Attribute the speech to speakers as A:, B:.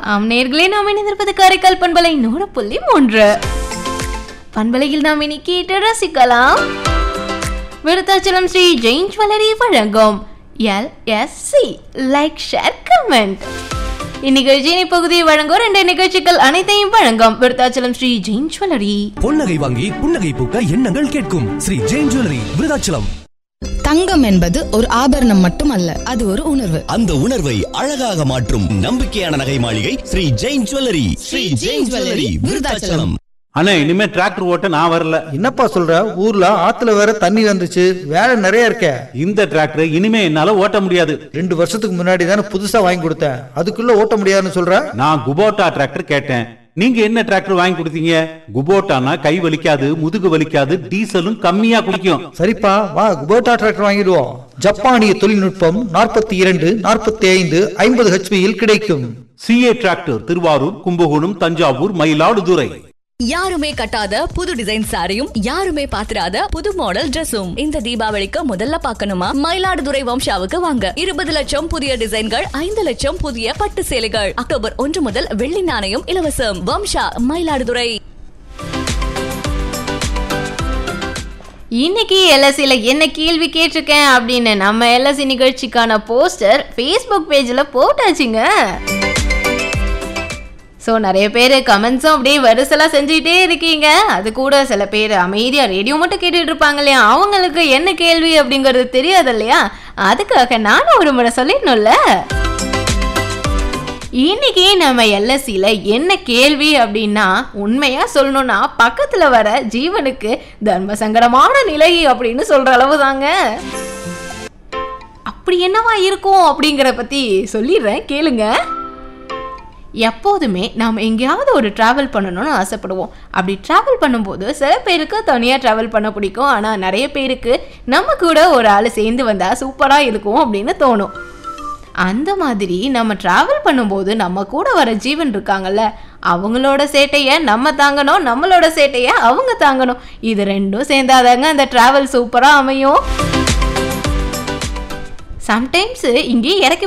A: ஆம் நேர்களே நாம் இணைந்திருப்பது காரைக்கால் பண்பலை நூறு புள்ளி மூன்று பண்பலையில் நாம் இனி கேட்டு ரசிக்கலாம் விருத்தாச்சலம் ஸ்ரீ ஜெயின் ஜுவல்லரி வழங்கும் L S C like share comment இந்நிகழ்ச்சியின் இப்பகுதியை வழங்கும் ரெண்டு நிகழ்ச்சிகள் அனைத்தையும் வழங்கும் விருத்தாச்சலம் ஸ்ரீ ஜெயின் ஜுவல்லரி
B: பொன்னகை வாங்கி புன்னகை பூக்க எண்ணங்கள் கேட்கும் ஸ்ரீ ஜெயின் ஜுவல்லரி விருதாச்சலம்
C: தங்கம் என்பது ஒரு ஆபரணம் மட்டுமல்ல அது ஒரு உணர்வு
D: அந்த உணர்வை அழகாக மாற்றும் நம்பிக்கையான நகை மாளிகை ஸ்ரீ ஜெயின் ஜுவல்லரி ஸ்ரீ ஜெயின் ஜுவல்லரி விருதாச்சலம்
E: அண்ணே இனிமே டிராக்டர் ஓட்ட நான் வரல
F: என்னப்பா சொல்ற ஊர்ல ஆத்துல வேற தண்ணி வந்துச்சு வேலை நிறைய இருக்க
E: இந்த டிராக்டர் இனிமே என்னால ஓட்ட முடியாது
F: ரெண்டு வருஷத்துக்கு முன்னாடி தானே புதுசா வாங்கி கொடுத்தேன் அதுக்குள்ள ஓட்ட முடியாதுன்னு சொல்ற
E: நான் குபோட்டா டிராக்டர் கேட்டேன் நீங்க என்ன டிராக்டர் வாங்கி கொடுத்தீங்க குபோட்டானா கை வலிக்காது முதுகு வலிக்காது டீசலும் கம்மியா குடிக்கும்
F: சரிப்பா வா குபோட்டா டிராக்டர் வாங்கிடுவோம் ஜப்பானிய தொழில்நுட்பம் நாற்பத்தி இரண்டு நாற்பத்தி ஐந்து ஐம்பது ஹெச்பியில் கிடைக்கும்
E: சிஏ டிராக்டர் திருவாரூர் கும்பகோணம் தஞ்சாவூர் மயிலாடுதுறை
G: யாருமே கட்டாத புது டிசைன் சாரியும் யாருமே பாத்திராத புது மாடல் Dressum இந்த தீபாவளிக்கு முதல்ல பார்க்கணுமா மயிலாடுதுறை வம்சாவுக்கு வாங்க இருபது லட்சம் புதிய டிசைன்கள் ஐந்து லட்சம் புதிய பட்டு சேலைகள் அக்டோபர் ஒன்று முதல் வெள்ளி நாணயம் இலவசம் வம்சா மயிலாடுதுறை
A: இன்னைக்கு எல்எஸ்சியில் என்ன கேள்வி கேட்டிருக்கேன் அப்படின்னு நம்ம எல்எஸ்சி நிகழ்ச்சிக்கான போஸ்டர் ஃபேஸ்புக் பேஜில் போட்டாச்சுங்க ஸோ நிறைய பேர் கமெண்ட்ஸும் அப்படியே வரிசலாக செஞ்சுக்கிட்டே இருக்கீங்க அது கூட சில பேர் அமைதியாக ரேடியோ மட்டும் கேட்டுட்டு இருப்பாங்க இல்லையா அவங்களுக்கு என்ன கேள்வி அப்படிங்கிறது தெரியாது இல்லையா அதுக்காக நானும் ஒரு முறை சொல்லிடணும்ல இன்னைக்கு நம்ம எல்எஸ்சியில் என்ன கேள்வி அப்படின்னா உண்மையா சொல்லணும்னா பக்கத்தில் வர ஜீவனுக்கு தர்ம சங்கடமான நிலை அப்படின்னு சொல்ற அளவு தாங்க அப்படி என்னவா இருக்கும் அப்படிங்கிற பத்தி சொல்லிடுறேன் கேளுங்க எப்போதுமே நாம் எங்கேயாவது ஒரு ட்ராவல் பண்ணணும்னு ஆசைப்படுவோம் அப்படி ட்ராவல் பண்ணும்போது சில பேருக்கு தனியாக ட்ராவல் பண்ண பிடிக்கும் ஆனால் நிறைய பேருக்கு நம்ம கூட ஒரு ஆள் சேர்ந்து வந்தால் சூப்பராக இருக்கும் அப்படின்னு தோணும் அந்த மாதிரி நம்ம ட்ராவல் பண்ணும்போது நம்ம கூட வர ஜீவன் இருக்காங்கல்ல அவங்களோட சேட்டையை நம்ம தாங்கணும் நம்மளோட சேட்டையை அவங்க தாங்கணும் இது ரெண்டும் சேர்ந்தாதாங்க அந்த ட்ராவல் சூப்பராக அமையும் சம்டைம்ஸ் இங்கே இறக்கி